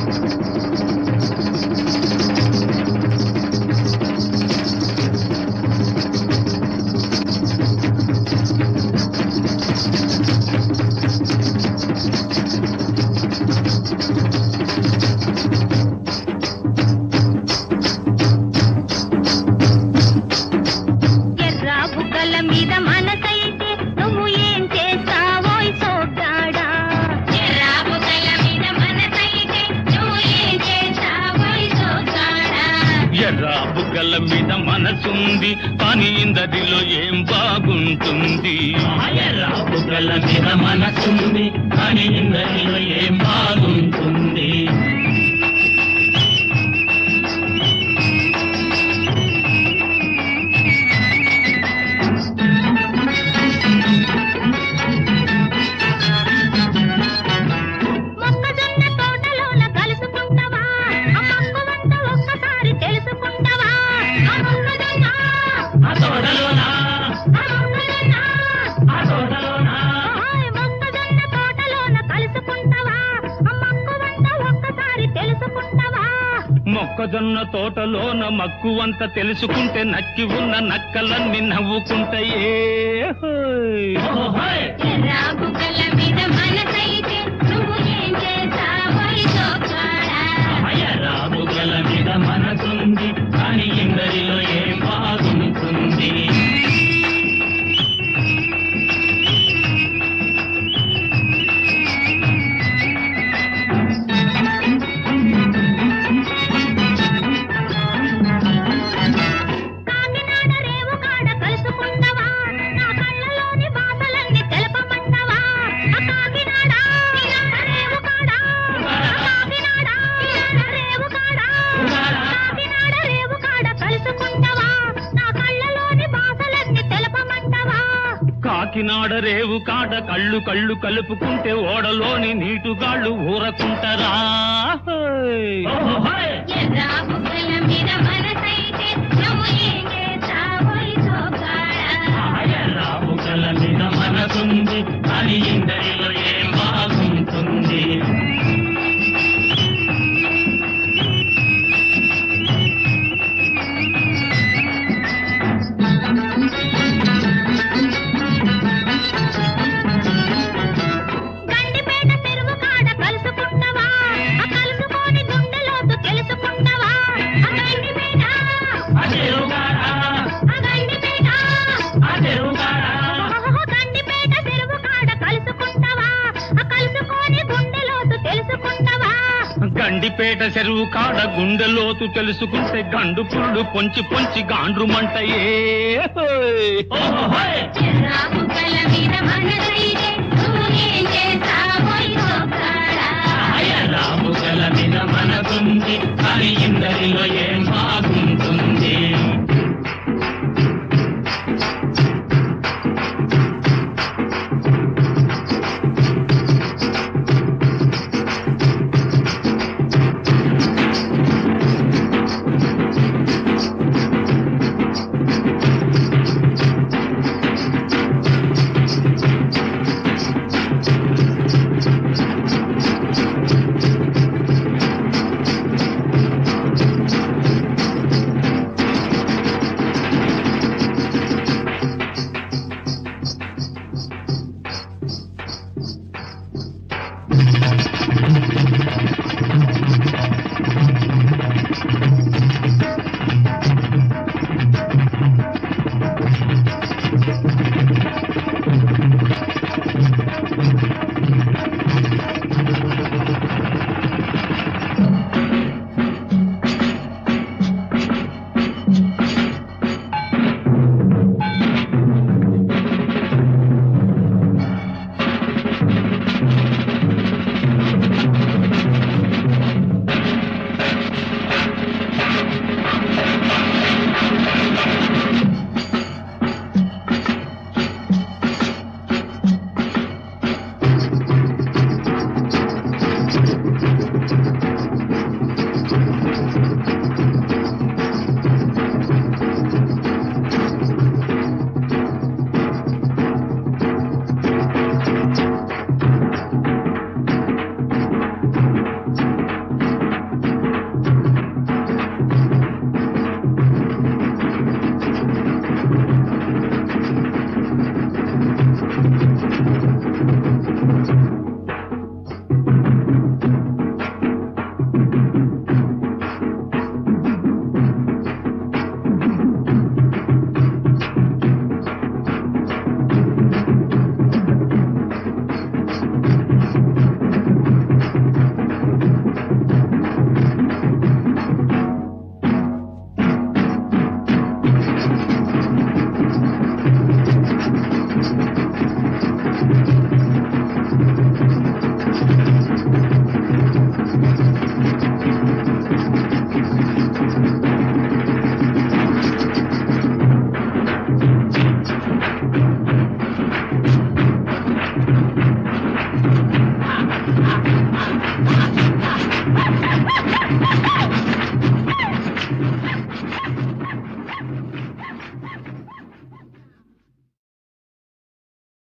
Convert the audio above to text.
ఎర్ర బుగ్గల మీద మనసైతే నువ్వు ఏం చేస్తావోయ్ సోగ్గాడా ఎర్ర బుగ్గల మీద మనసైతే నువ్వు ఏం చేస్తావోయ్ సోగ్గాడా ఎర్ర బుగ్గల మీద మనసుంది కానీ ఇందరిలో ఏం బాగుంటుంది ఎర్ర బుగ్గల మీద మనసుంది కానీ ఇందరిలో ఏం బాగుంటుంది మొక్కజొన్న తోటలోన కలుసుకుంటావా ఆ మక్కువంత ఒక్కసారి తెలుసుకుంటావా ఆ మొక్కజొన్న ఆ తోటలోనా ఆ మొక్కజొన్న ఆ తోటలోనా ఓయ్ మొక్కజొన్న తోటలోన కలుసుకుంటావా ఆ మక్కువంత ఒక్కసారి తెలుసుకుంటావా మొక్కజొన్న తోటలోన మక్కువంత తెలుసుకుంటే నక్కి ఉన్న నక్కలన్నీ నవ్వుకుంటాయే హోయ్. ఎర్ర బుగ్గల మీద మనసైతే నువ్వు ఏం చేస్తావోయ్ సోగ్గాడా ఎర్ర బుగ్గల మీద మనసుంది కానీ ఇందరిలో ఏం బాగుంటుంది కాకినాడ రేవు కాడ కలుసుకుంటావా నా కళ్ళలోని బాధలన్నీ తెలపమంటావా ఆ కాకినాడ రేవు కాడ ఆ కాకినాడ రేవు కాడ కాకినాడ రేవు కాడ కలుసుకుంటావా నా కళ్ళలోని బాధలన్నీ తెలపమంటావా కాకినాడ రేవు కాడ కళ్ళు కళ్ళు కలుపుకుంటే ఓడలోని నీటుగాళ్ళు ఊరకుంటారా హోయ్. ఎర్ర బుగ్గల మీద మనసైతే నువ్వు ఏం చేస్తావోయ్ సోగ్గాడా ఎర్ర బుగ్గల మీద మనసుంది కానీ ఇందరిలో ఏం బాగుంటుంది గండిపేట చెరువు కాడ కలుసుకుంటావా ఆ కలుసుకొని గుండెలోతు తెలుసుకుంటావా ఆ గండిపేట ఆ గండిపేట ఓహో, గండిపేట చెరువు కాడ కలుసుకుంటావా ఆ కలుసుకొని గుండెలోతు తెలుసుకుంటావా గండిపేట చెరువు కాడ గుండెలోతు తెలుసుకుంటే గండు పుల్లు పొంచి పొంచి గాండ్రుమంటయే హోయ్. ఎర్ర బుగ్గల మీద మనసైతే నువ్వు ఏం చేస్తావోయ్ సోగ్గాడా ఎర్ర బుగ్గల మీద మనసుంది కానీ ఇందరిలో ఏం బాగుంటుంది ఆ